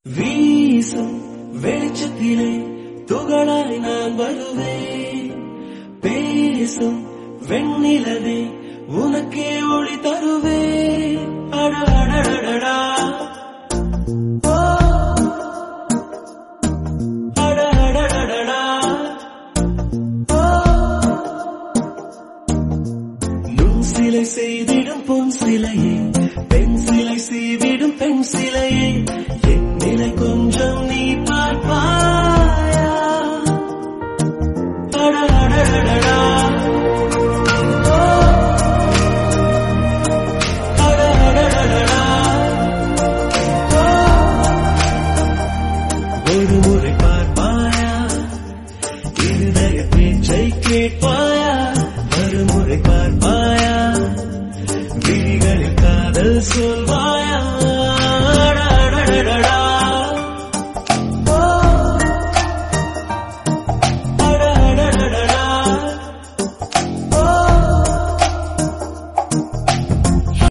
வீசும் வெளிச்சத்திலே துகளாய் நான் வருவேன் பேசும் வெண்ணிலவே உனக்கே ஒளி தருவேன் அட அடடடடா ஓ, அட அடடடடா ஓ, நுண் சிலை செய்திடும் பொன் சிலையே